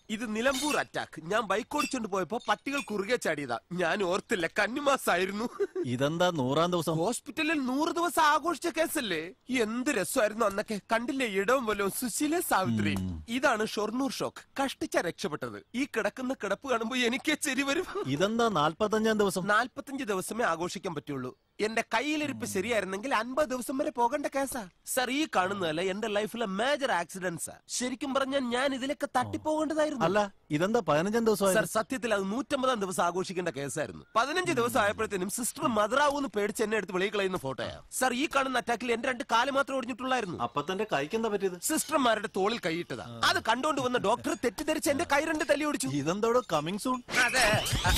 ഇത് നിലമ്പൂർ അറ്റാക്ക് ഞാൻ ബൈക്ക് ഓടിച്ചോണ്ട് പോയപ്പോ പട്ടികൾ കുറുകെ ചാടിയതാ ഞാൻ ഓർത്തില്ല കന്നിമാസായിരുന്നു ഇതെന്താ നൂറാം ദിവസം ഹോസ്പിറ്റലിൽ നൂറ് ദിവസം ആഘോഷിച്ച കേസല്ലേ എന്ത് രസമായിരുന്നു അന്നൊക്കെ കണ്ടില്ലേ ഇടവും പോലും സുശീല സാവിത്രി ഇതാണ് ഷൊർണൂർ ഷോക്ക് കഷ്ടിച്ച രക്ഷപ്പെട്ടത് ഈ കിടക്കുന്ന കിടപ്പ് കാണുമ്പോ എനിക്ക് ചെരി വരും ഇതെന്താ നാൽപ്പത്തഞ്ചാം ദിവസം നാൽപ്പത്തഞ്ച് ദിവസമേ ആഘോഷിക്കാൻ പറ്റുള്ളൂ എന്റെ കയ്യിലിരിപ്പ് ശരിയായിരുന്നെങ്കിൽ അൻപത് ദിവസം വരെ പോകേണ്ട കേസാ സർ ഈ കാണുന്നതല്ല എന്റെ ലൈഫിലെ മേജർ ആക്സിഡന്റ്സാ ശരിക്കും പറഞ്ഞാൽ ഞാൻ ഇതിലൊക്കെ തട്ടിപ്പോകേണ്ടതായിരുന്നു അല്ല ഇതെന്താ പതിനഞ്ചാം ദിവസം സർ സത്യത്തിൽ അത് നൂറ്റമ്പതാം ദിവസം ആഘോഷിക്കേണ്ട കേസായിരുന്നു പതിനഞ്ച് ദിവസം ആയപ്പോഴത്തേനും സിസ്റ്റർ മദറാവൂന്ന് പേടിച്ച് എന്നെ എടുത്ത് വെളിയിൽ കളയുന്ന ഫോട്ടോയാ സർ ഈ കാണുന്ന അറ്റാക്കിൽ എന്റെ രണ്ട് കാല് മാത്രം ഒടിഞ്ഞിട്ടുള്ളായിരുന്നു അപ്പൊ തന്റെ കൈക്ക് എന്താ പറ്റിയത് സിസ്റ്റർമാരുടെ തോളിൽ കൈയിട്ടതാ അത് കണ്ടുകൊണ്ട് വന്ന ഡോക്ടർ തെറ്റിദ്ധരിച്ച് എന്റെ കൈ രണ്ട് തല്ലി ഓടിച്ചു ഇതെന്തോടോ കമ്മിങ് സൂൺ അതെ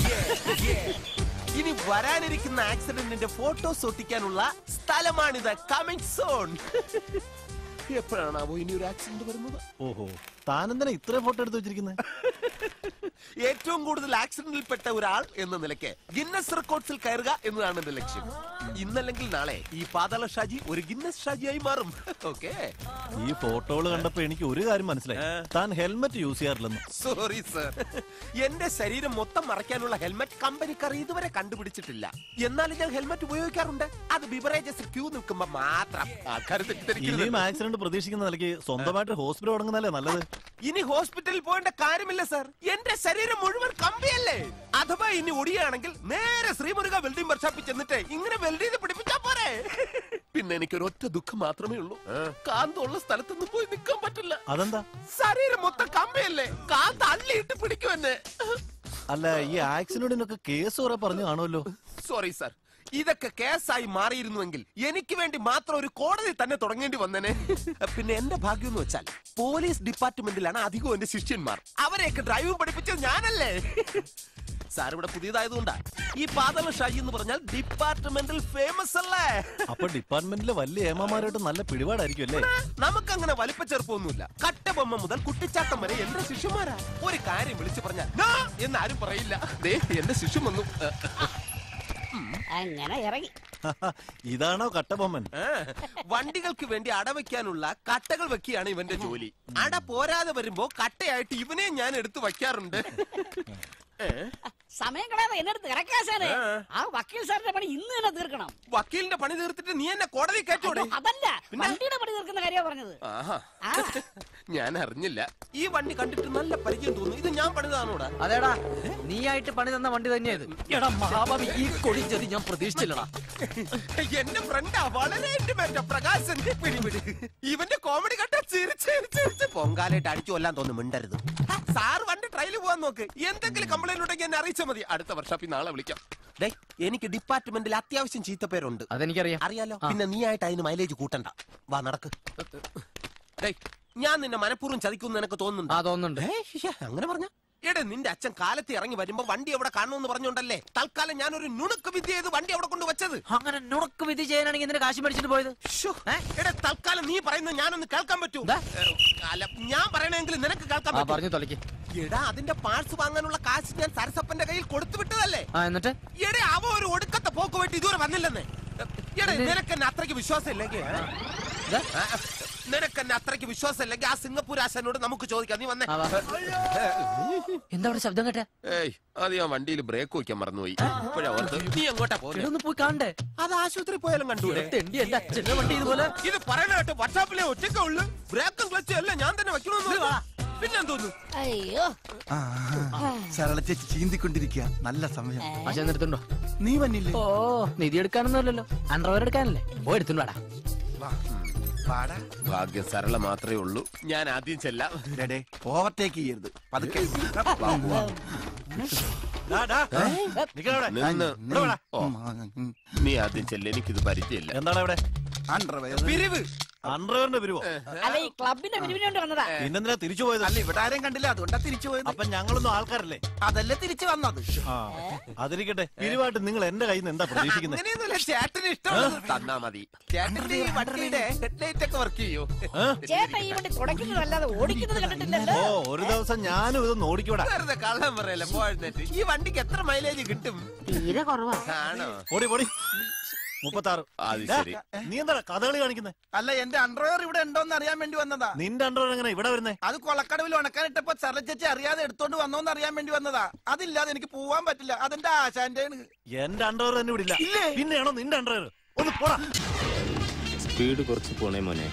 ഇനി വരാനിരിക്കുന്ന ആക്സിഡന്റിന്റെ ഫോട്ടോസ് ഒട്ടിക്കാനുള്ള സ്ഥലമാണിത് കമിങ് സോൺ എപ്പോഴാണാവോ ഇനി ഒരു ആക്സിഡന്റ് വരുന്നത് ഓഹോ താനെന്തിനാ ഇത്രയും ഫോട്ടോ എടുത്ത് വെച്ചിരിക്കുന്നത് ഏറ്റവും കൂടുതൽ ആക്സിഡന്റിൽപ്പെട്ട ഒരാൾ എന്ന നിലയ്ക്ക് ഗിന്നസ് റെക്കോർഡ്സിൽ കയറുക എന്നതാണ് എന്റെ ലക്ഷ്യം ഇന്നല്ലെങ്കിൽ നാളെ ഈ പാതാള ഷാജി ഒരു ഗിന്നസ് ഷാജിയായി മാറും ഓക്കെ ഈ ഫോട്ടോകൾ കണ്ടപ്പോ എനിക്ക് ഒരു കാര്യം മനസ്സിലായി താൻ ഹെൽമെറ്റ് യൂസ് ചെയ്യാറില്ലെന്ന് സോറി സർ എന്റെ ശരീരം മൊത്തം മറയ്ക്കാനുള്ള ഹെൽമെറ്റ് കമ്പനിക്കാർ ഇതുവരെ കണ്ടുപിടിച്ചിട്ടില്ല എന്നാലും ഞാൻ ഹെൽമെറ്റ് ഉപയോഗിക്കാറുണ്ട് അത് ബിവറേജസ് ക്യൂ നിൽക്കുമ്പോ മാത്രം ആൾക്കാർ തെറ്റിദ്ധരിക്കരുത് ഇനിയും ആക്സിഡന്റ് പ്രതീക്ഷിക്കുന്ന നിലയ്ക്ക് സ്വന്തമായിട്ട് ഹോസ്പിറ്റൽ തുടങ്ങുന്നതല്ലേ നല്ലത് ഇനി ഹോസ്പിറ്റലിൽ പോകേണ്ട കാര്യമില്ല സർ എന്റെ ശരീരം മുഴുവൻ കമ്പിയല്ലേ അഥവാ ഇനി ഒടിയാണെങ്കിൽ നേരെ ശ്രീമുരുക വെൽഡിംഗ് വർഷാപ്പിൽ ചെന്നിട്ട് ഇങ്ങനെ വെൽഡ് ചെയ്ത് പിടിപ്പിച്ചാ പോരെ പിന്നെ എനിക്കൊരു ഒറ്റ ദുഃഖം മാത്രമേ ഉള്ളൂ കാന്തുള്ള സ്ഥലത്തൊന്നും പോയി നിൽക്കാൻ പറ്റില്ല അതെന്താ ശരീരം മൊത്തം കമ്പിയല്ലേ കാന്ത് അള്ളിയിട്ട് പിടിക്കും എന്നെ അല്ല ഈ ആക്സിഡന്റിനൊക്കെ കേസ് കുറെ പറഞ്ഞു കാണുമല്ലോ സോറി സർ ഇതൊക്കെ കേസായി മാറിയിരുന്നുവെങ്കിൽ എനിക്ക് വേണ്ടി മാത്രം ഒരു കോടതി തന്നെ തുടങ്ങേണ്ടി വന്നേനെ പിന്നെ എന്റെ ഭാഗ്യം എന്ന് വെച്ചാൽ പോലീസ് ഡിപ്പാർട്ട്മെന്റിലാണ് അധികവും എന്റെ ശിഷ്യന്മാർ അവരെയൊക്കെ ഡ്രൈവ് പഠിപ്പിച്ചത് ഞാനല്ലേ സാർ ഇവിടെ പുതിയതായതുകൊണ്ടാ ഈ പാതള ഷാജി എന്ന് പറഞ്ഞാൽ ഡിപ്പാർട്ട്മെന്റിൽ ഫേമസ് അല്ലേ അപ്പൊ ഡിപ്പാർട്ട്മെന്റിലെ വലിയ ഏമാമാരായിട്ട് നല്ല പിടിപാടായിരിക്കും അല്ലേ നമുക്കങ്ങനെ വലിപ്പ ചെറുപ്പമൊന്നുമില്ല കട്ടബൊമ്മ മുതൽ കുട്ടിച്ചാട്ടം വരെ എന്റെ ശിഷ്യന്മാരാ ഒരു കാര്യം വിളിച്ചു പറഞ്ഞാൽ "നാ" എന്ന് ആരും പറയില്ല ദേ എന്റെ ശിഷ്യൻ വന്നു അങ്ങനെ ഇറങ്ങി ഇതാണോ കട്ടബൊമ്മൻ ആ, വണ്ടികൾക്ക് വേണ്ടി അടവയ്ക്കാനുള്ള കട്ടകൾ വെക്കുകയാണ് ഇവന്റെ ജോലി അട പോരാതെ വരുമ്പോ കട്ടയായിട്ട് ഇവനെ ഞാൻ എടുത്തു വയ്ക്കാറുണ്ട് ഏ? സമയം കളയാതെ എന്നെ അടുത്ത് ഇറക്കാശാനെ ആ. ആ വക്കീൽ സാറിന്റെ പണി ഇന്ന് തന്നെ തീർക്കണം വക്കീലിന്റെ പണി തീർത്തിട്ട് നീ എന്നെ കോടതി കയറ്റോടെ അയ്യോ, അതല്ല പിന്നെ? വണ്ടിയുടെ പണി തീർക്കുന്ന കാര്യമാണ് പറഞ്ഞത് ആഹാ ആ. ഞാൻ അറിഞ്ഞില്ല ഈ വണ്ടി കണ്ടിട്ട് നല്ല പരിചയം തോന്നുന്നു ഇത് ഞാൻ പണിതാണോടാ അതേടാ നീയായിട്ട് പണി തന്ന വണ്ടി തന്നെയത് എടാ മഹാഭാവി ഈ കൊടി ചെതി ഞാൻ പ്രതീക്ഷിച്ചില്ലടാ എന്റെ ഫ്രണ്ടാ വളരെ ഇന്റിമേറ്റ് പ്രകാശൻ പിടി പിടി ഇവന്റെ കോമഡി കണ്ട ചിരിച്ച് ചിരിച്ച് പൊങ്കാലായിട്ട് അടിച്ചു കൊല്ലാൻ തോന്നുന്നു മിണ്ടരുത് സാർ വണ്ടി ട്രയൽ പോവാൻ നോക്ക് എന്തെങ്കിലും കംപ്ലൈന്റ് ഉണ്ടെങ്കിൽ എന്നെ അറിയിച്ചാൽ മതി അടുത്ത വർഷാപ്പിൽ നാളെ വിളിക്കാം ഡേ എനിക്ക് ഡിപ്പാർട്ട്മെന്റിൽ അത്യാവശ്യം ചീത്തപ്പേരുണ്ട് അതെനിക്കറിയാം അറിയാലോ പിന്നെ നീ ആയിട്ട് അതിന് മൈലേജ് കൂട്ടണ്ട വാ നടക്ക് ഡേയ് ഞാൻ നിന്നെ മനഃപൂർവ്വം ചതിക്കുന്നു നിനക്ക് തോന്നുന്നുണ്ടോ ആ തോന്നുന്നുണ്ട് ഏയ്, ശ്ശെ, അങ്ങനെ പറഞ്ഞ എടെ നിന്റെ അച്ഛൻ കാലത്ത് ഇറങ്ങി വരുമ്പോ വണ്ടി എവിടെ കാണുമെന്ന് പറഞ്ഞോണ്ടല്ലേ തൽക്കാലം ഞാൻ ഒരു നുണുക്ക് വിദ്യ ചെയ്ത് വണ്ടി അവിടെ കൊണ്ട് വെച്ചത് അങ്ങനെ നുണക്ക് വിധി ചെയ്യാനാണെങ്കിൽ എന്തിനാ കാശ് മേടിച്ചിട്ട് പോയത് ശ്ശോ, എടെ തൽക്കാലം നീ പറയുന്നത് ഞാനൊന്ന് കേൾക്കാൻ പറ്റൂ ദാ. ഏ, അല്ല ഞാൻ പറയണെങ്കിൽ നിനക്ക് കേൾക്കാൻ ആ പറ്റൂ പറഞ്ഞു തൊലക്ക് എടാ അതിന്റെ പാർട്സ് വാങ്ങാനുള്ള കാശ് ഞാൻ സരസപ്പന്റെ കയ്യിൽ കൊടുത്തു വിട്ടതല്ലേ ആ എന്നിട്ട് എടെ അവ ഒരു ഒടുക്കത്തെ പോക്ക് പോയിട്ട് ഇതുവരെ വന്നില്ലെന്നേ എടെ നിനക്ക് എന്നെ അത്രയ്ക്ക് വിശ്വാസം ഇല്ലെങ്കിൽ ദാ. നിനക്ക് എന്നെ അത്രയ്ക്ക് വിശ്വാസം ഇല്ലെങ്കിൽ ആ സിംഗപ്പൂർ ആശാനോട് നമുക്ക് ചോദിക്കാം നീ വന്നേ ആ, വാ. എന്താ അവിടെ ശബ്ദം കേട്ടെ ഏയ് അത് ഞാൻ വണ്ടിയിൽ ബ്രേക്ക് വെക്കാൻ മറന്നുപോയി ഇപ്പോഴാ ഓർത്ത് നീ എങ്ങോട്ടാ ഇവിടെ പോകുന്നത് ഒന്ന് പോയി കാണണ്ടേ അത് ആശുപത്രി പോയാലും കണ്ടൂടെ തെണ്ടി എന്റെ അച്ഛന്റെ വണ്ടി ഇതുപോലെ ഇത് പറയണ കേട്ടോ വാട്സാപ്പിലെ ഒറ്റയ്ക്കേ ഉള്ളു ബ്രേക്കും ക്ലച്ചും എല്ലാം ഞാൻ തന്നെ വെക്കണമെന്ന് പിന്നെ തോന്നുന്നു അയ്യോ സരള ചേച്ചി ചീന്തിക്കൊണ്ടിരിക്കുക നല്ല സമയം ആശാൻ നിർത്തുണ്ടോ നീ വന്നില്ലേ ഓ നിധി എടുക്കാനൊന്നുമല്ലല്ലോ അണ്ടർവെയർ എടുക്കാനല്ലേ ഓ എടുത്തുണ്ടോടാ വാ. വാടാ ഭാഗ്യം സരള മാത്രമേ ഉള്ളൂ ഞാൻ ആദ്യം ചെല്ലാം ഡേ ഓവർടേക്ക് ചെയ്യരുത് പതുക്കെ വാ, വാ. ഡാ, ഡാ. നിക്കവിടെ. നിന്ന് ഇവിടെ വാടാ. ഓ നീ ആദ്യം ചെല്ല എനിക്കിത് പരിചയമില്ല എന്താണ് ഇവിടെ അണ്ടർവെയർ പിരിവ് അണ്ടർവെയറിന്റെ പിരിവോ അല്ല ഈ ക്ലബിന്റെ പിരിവിന് വേണ്ടി വന്നതാ പിന്നെന്തിനാ തിരിച്ചു പോയത് അല്ല ഇവിടെ ആരും കണ്ടില്ല അതുകൊണ്ടാ തിരിച്ചു പോയത് അപ്പൊ ഞങ്ങളൊന്നും ആൾക്കാരല്ലേ അതല്ലേ തിരിച്ചു വന്നത് ആ അതിരിക്കട്ടെ പിരിവായിട്ട് നിങ്ങൾ എന്റെ കയ്യിൽ നിന്ന് എന്താ പ്രതീക്ഷിക്കുന്നത് അങ്ങനെയൊന്നുമില്ല ചേട്ടന് ഇഷ്ടമുള്ളത് തന്നാ മതി ചേട്ടന്റെ ഈ വണ്ടിയുടെ ഹെഡ്ലൈറ്റ് ഒക്കെ വർക്ക് ചെയ്യോ ചേട്ടാ ഈ വണ്ടി തുടയ്ക്കുന്നതല്ലാതെ ഓടിക്കുന്നത് കണ്ടിട്ടില്ലല്ലോ ഓ ഒരു ദിവസം ഞാനും ഇതൊന്ന് ഓടിക്കൂടാ വെറുതെ കള്ളം പറയല്ലേ പോഴുന്നേറ്റ് ഈ വണ്ടിക്ക് എത്ര മൈലേജ് കിട്ടും തീരെ കുറവാ ആണോ ഓടി ഓടി മുപ്പത്താറ് അത് ദാ, ശരി. നീ എന്താ കഥകളി കാണിക്കുന്നത് അല്ല എന്റെ അണ്ടർവെയർ ഇവിടെ ഉണ്ടോന്ന് അറിയാൻ വേണ്ടി വന്നതാ നിന്റെ അണ്ടർ എങ്ങനെ ഇവിടെ വരുന്നേ അത് കൊളക്കടവിൽ ഉണക്കാനിട്ടപ്പോ ചരച്ചേച്ചി അറിയാതെ എടുത്തോണ്ട് വന്നോന്ന് അറിയാൻ വേണ്ടി വന്നതാ അതില്ലാതെ എനിക്ക് പോവാൻ പറ്റില്ല അതെന്റെ ആശാന്റെ എന്റെ അണ്ടർ തന്നെ ഇവിടെ ഇല്ല പിന്നെയാണോ നിന്റെ അണ്ടർ ഒന്ന് പോടാ സ്പീഡ് കുറച്ച് പോണേ മോനെ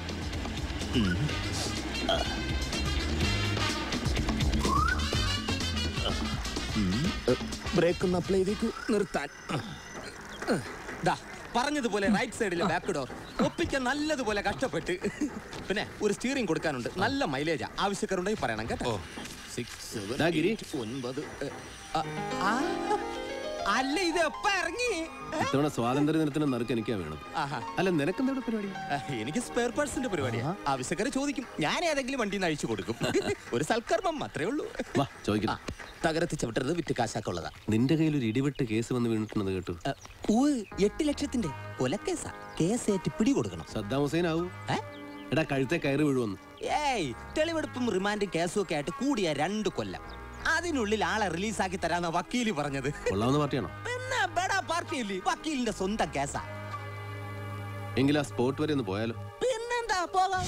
ബ്രേക്ക് ഒന്ന് അപ്ലൈ ചെയ്തേക്കു നിർത്താൻ ദാ പറഞ്ഞതുപോലെ റൈറ്റ് സൈഡിലെ ബാക്ക് ഡോർ ഒപ്പിക്കാൻ നല്ലതുപോലെ കഷ്ടപ്പെട്ട് പിന്നെ ഒരു സ്റ്റിയറിംഗ് കൊടുക്കാനുണ്ട് നല്ല മൈലേജാ ആവശ്യക്കാരുണ്ടെങ്കിൽ പറയണം കേട്ടോ സിക്സ് ഒൻപത് എ, ആ, ആ, അല്ല ഇത് എപ്പ ഇറങ്ങി ഇത്തവണ സ്വാതന്ത്ര്യ ദിനത്തിന് നറുക്ക് എനിക്കാ വേണം ആഹാ. അല്ല നിനക്കെന്താ ഇവിടെ പരിപാടി ആ, എനിക്ക് സ്പെയർ പാർട്സിന്റെ പരിപാടിയാ ആവശ്യക്കാരെ ചോദിക്കും ഞാൻ ഏതെങ്കിലും വണ്ടിയിൽ നിന്ന് അഴിച്ചു കൊടുക്കും ഒരു സൽക്കർമ്മം അത്രേ ഉള്ളൂ വാ ചോദിക്കണം തകരത്തി ചവിട്ടരുത് വിറ്റ് കാശാക്കുള്ളതാ നിന്റെ കയ്യിൽ ഒരു ഇടിവെട്ട് കേസ് വന്ന് വീണിട്ടുണ്ടെന്ന് കേട്ടു ആ, ഊ, എട്ട് ലക്ഷത്തിന്റെ കൊലക്കേസാ കേസേറ്റ് പിടി കൊടുക്കണം സദ്ദാം ഹുസൈൻ ആവൂ ഏ? എടാ കഴുത്തെ കയറി വീഴുവന്നു ഏയ് തെളിവെടുപ്പും റിമാൻഡും കേസും ഒക്കെ ആയിട്ട് കൂടിയ രണ്ട് കൊല്ലം അതിനുള്ളിൽ ആളെ റിലീസാക്കി തരാന്ന വക്കീല് പറഞ്ഞത് കൊള്ളാവുന്ന പാർട്ടിയാണോ പിന്നെ ബെടാ പാർട്ടിയില്ലേ വക്കീലിന്റെ സ്വന്തം കേസാ എങ്കിൽ ആ സ്പോട്ട് വരെ ഒന്ന് പോയാലോ പിന്നെന്താ പോകാം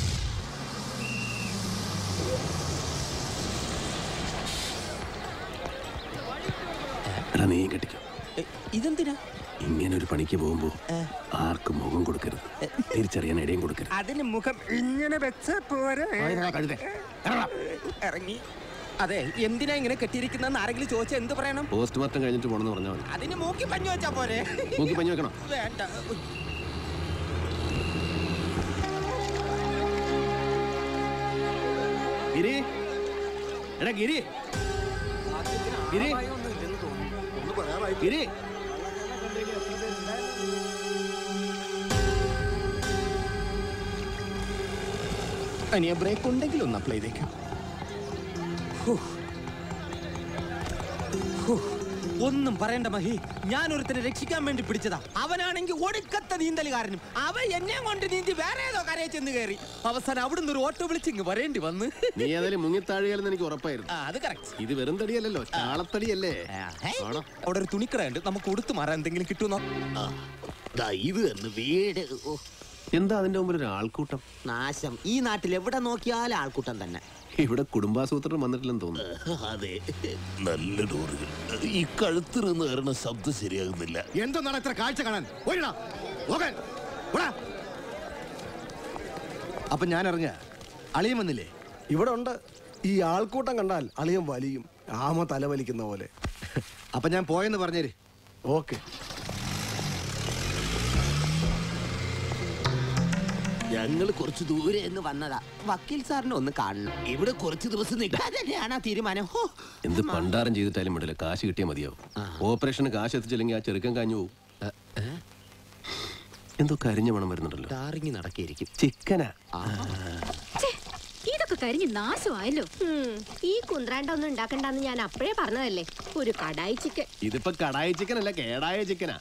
എടാ നീ കെട്ടിക്കോ എ, ഇതെന്തിനാ ഇങ്ങനെ ഒരു പണിക്ക് പോകുമ്പോ ആർക്കും മുഖം കൊടുക്കരുത് തിരിച്ചറിയാൻ ഇടയും കൊടുക്കരുത് അതിന് മുഖം ഇങ്ങനെ വെച്ച പോരെ കഴുതേ ഇറങ്ങി അതെ എന്തിനാ ഇങ്ങനെ കെട്ടിയിരിക്കുന്നെന്ന് ആരെങ്കിലും ചോദിച്ചാൽ എന്ത് പറയണം പോസ്റ്റ്മോർട്ടം കഴിഞ്ഞിട്ട് പോണെന്ന് പറഞ്ഞാൽ മതി അതിന് മൂക്കി പഞ്ഞു വെച്ചാ പോരെ നോക്കി പഞ്ഞു വെക്കണം വേണ്ട ഗിരി എടാ ഗിരി ഗിരി ഗിരി അനിയ ബ്രേക്ക് ഉണ്ടെങ്കിൽ ഒന്ന് അപ്ലൈ ചെയ്തേക്കാം ഹൂ. ഹൂ. ഒന്നും പറയണ്ട മഹി ഞാൻ ഒരുത്തനെ രക്ഷിക്കാൻ വേണ്ടി പിടിച്ചതാ അവനാണെങ്കിൽ ഒടുക്കത്ത നീന്തലുകാരനും അവ എന്നെ കൊണ്ട് നീന്തി വേറെ ഏതോ കരയെ ചെന്ന് കയറി അവസാനം അവിടുന്ന് ഒരു ഓട്ടോ വിളിച്ചിങ് വരേണ്ടി വന്ന് നീ ഏതായാലും മുങ്ങിത്താഴുകയെന്ന് എനിക്ക് ഉറപ്പായിരുന്നു ആ, അത് കറക്റ്റ് ഇത് വെറും തടിയല്ലല്ലോ ചാളത്തടിയല്ലേ ആണോ? അവിടെ ഒരു തുണിക്കടയുണ്ട് നമുക്ക് ഉടുത്തു മാറാൻ എന്തെങ്കിലും കിട്ടുമോ ഇത് തന്നെ വീട് ഓ, എന്താ അതിന്റെ മുമ്പിൽ ഒരു ആൾക്കൂട്ടം നാശം ഈ നാട്ടിൽ എവിടെ നോക്കിയാലും ആൾക്കൂട്ടം തന്നെ ഇവിടെ കുടുംബാസൂത്രം വന്നിട്ടില്ലെന്ന് തോന്നുന്നു അതെ നല്ല ഡോറുകൾ ഈ കഴുത്തിൽ നിന്ന് കയറുന്ന ശബ്ദം ശരിയാകുന്നില്ല എന്തൊന്നാണ് ഇത്ര കാഴ്ച കാണാൻ ഓടിടാ പോകാൻ ഓടാ അപ്പൊ ഞാൻ ഇറങ്ങ അളിയൻ വന്നില്ലേ ഇവിടെ ഉണ്ട് ഈ ആൾക്കൂട്ടം കണ്ടാൽ അളിയൻ വലിയും ആമ തല വലിക്കുന്ന പോലെ അപ്പൊ ഞാൻ പോയെന്ന് പറഞ്ഞേര് ഓക്കെ ഞങ്ങൾ കുറച്ച് ദൂരെ എന്ന് വന്നതാ വക്കീൽ സാറിനെ ഒന്ന് കാണണം ഇവിടെ കുറച്ച് ദിവസം നിൽക്കാം അതന്നെയാണ് ആ തീരുമാനം ഹോ എന്ത് പണ്ടാരം ചെയ്തിട്ടാലും വേണ്ടില്ല കാശ് കിട്ടിയാൽ മതിയാവും ഓപ്പറേഷന് കാശ് എത്തിച്ചില്ലെങ്കിൽ ആ ചെറുക്കൻ കാഞ്ഞു പോകും എന്തോ കരിഞ്ഞ മണം വരുന്നുണ്ടല്ലോ ടാറിങ്ങി നടക്കിയിരിക്കും ചിക്കനാ ഛേ, ഇതൊക്കെ കരിഞ്ഞ് നാശമായല്ലോ ഈ കുന്ത്രാണ്ട ഒന്നും ഉണ്ടാക്കണ്ടെന്ന് ഞാൻ അപ്പഴേ പറഞ്ഞതല്ലേ ഒരു കടായി ചിക്കൻ ഇതിപ്പോ കടായ ചിക്കൻ അല്ല കേടായ ചിക്കനാ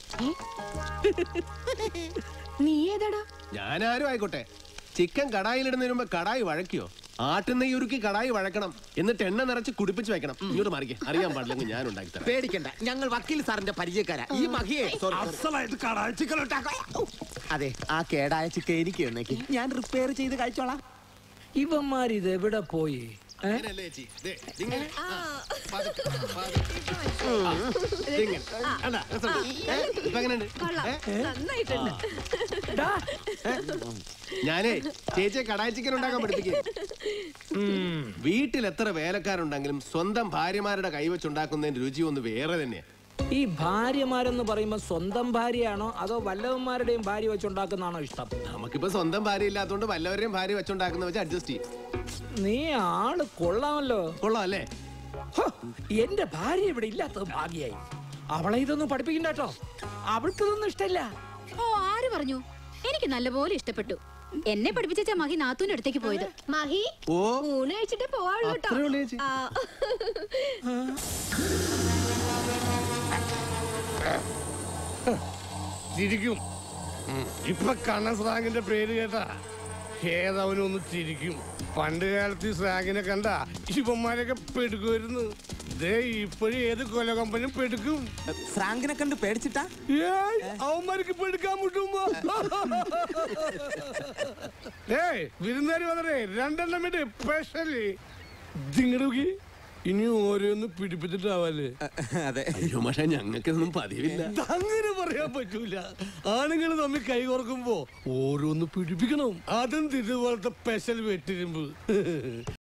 നീ ഏതാടാ ഞാനാരും ആയിക്കോട്ടെ ചിക്കൻ കടായിലിടുന്നതിന് മുമ്പ് കടായി വഴക്കിയോ ആട്ടുനെയ്യ് ഉരുക്കി കടായി വഴക്കണം എന്നിട്ട് എണ്ണ നിറച്ച് കുടിപ്പിച്ച് വെക്കണം ഇങ്ങോട്ട് മാറിക്കേ അറിയാൻ പാടില്ലെങ്കിൽ ഞാൻ ഉണ്ടാക്കി തരാം പേടിക്കണ്ട ഞങ്ങൾ വക്കീൽ സാറിന്റെ പരിചയക്കാരാ ഈ മഹിയെ അതെ ആ കേടായ ചിക്ക എനിക്ക് എന്നേക്ക് ഞാൻ റിപ്പയർ ചെയ്ത് കഴിച്ചോളാം ഇവന്മാരിത് എവിടെ പോയി നന്നായിട്ടുണ്ട് ഞാനേ ചേച്ചിയെ കടായി ചിക്കൻ ഉണ്ടാക്കാൻ പഠിപ്പിക്കേ വീട്ടിൽ എത്ര വേലക്കാരുണ്ടെങ്കിലും സ്വന്തം ഭാര്യമാരുടെ കൈവച്ചുണ്ടാക്കുന്നതിന്റെ രുചി ഒന്ന് വേറെ തന്നെയാ ഈ ഭാര്യമാരെന്ന് പറയുമ്പോ സ്വന്തം ഭാര്യയാണോ അതോ വല്ലവന്മാരുടെയും ഭാര്യ വെച്ചുണ്ടാക്കുന്നതാണോ ഇഷ്ടം നമുക്കിപ്പോ സ്വന്തം ഭാര്യ ഇല്ലാത്തതുകൊണ്ട് വല്ലവരെയും ഭാര്യ വെച്ചുണ്ടാക്കുന്ന വെച്ച് അഡ്ജസ്റ്റ് ചെയ്യും നീ ആള് കൊള്ളാമല്ലോ കൊള്ളാം അല്ലേ ഹോ, എന്റെ ഭാര്യ ഇവിടെ ഇല്ലാത്തത് ഭാഗ്യായി അവളെ ഇതൊന്നും പഠിപ്പിക്കണ്ട കേട്ടോ അവൾക്ക് ഇതൊന്നും ഇഷ്ടല്ല ഓ ആര് പറഞ്ഞു എനിക്ക് നല്ലപോലെ ഇഷ്ടപ്പെട്ടു എന്നെ പഠിപ്പിച്ച മഹി നാത്തൂന്റെ അടുത്തേക്ക് പോയത് മഹി ഓ ഊണ് കഴിച്ചിട്ട് പോവാള്ളൂ കേട്ടോ അത്രേ ഉള്ളൂ ചേച്ചി. ആ. ചിരിക്കും ഇപ്പൊ കണ്ണ സ്രാഗിന്റെ പേര് കേട്ടാ ഏതവനും ഒന്ന് ചിരിക്കും പണ്ട് കാലത്ത് ഈ സ്രാഗിനെ കണ്ട ഇവന്മാരൊക്കെ പെടുക്കുമായിരുന്നു ഇപ്പോഴും ഏത് കൊല കമ്പനിയും പെടുക്കും ഫ്രാങ്കിനെ കണ്ട് പേടിച്ചിട്ടാ ഏയ്, അവന്മാർക്ക് പെടുക്കാൻ മുട്ടുമ്പോ ഏയ് വിരുന്നുകാരി വന്നേ രണ്ടെണ്ണം വേണ്ടി സ്പെഷ്യലി ദിങ്ങടുക്കി ഇനി ഓരോന്ന് പിടിപ്പിച്ചിട്ടാവല്ലേ അതെ അയ്യോ പക്ഷെ ഞങ്ങൾക്കൊന്നും പതിവില്ല അങ്ങനെ പറയാൻ പറ്റൂല ആണുങ്ങൾ തമ്മിൽ കൈ കോർക്കുമ്പോ ഓരോന്ന് പിടിപ്പിക്കണം അതും ഇതുപോലത്തെ സ്പെഷ്യൽ വെട്ടിരുമ്പ്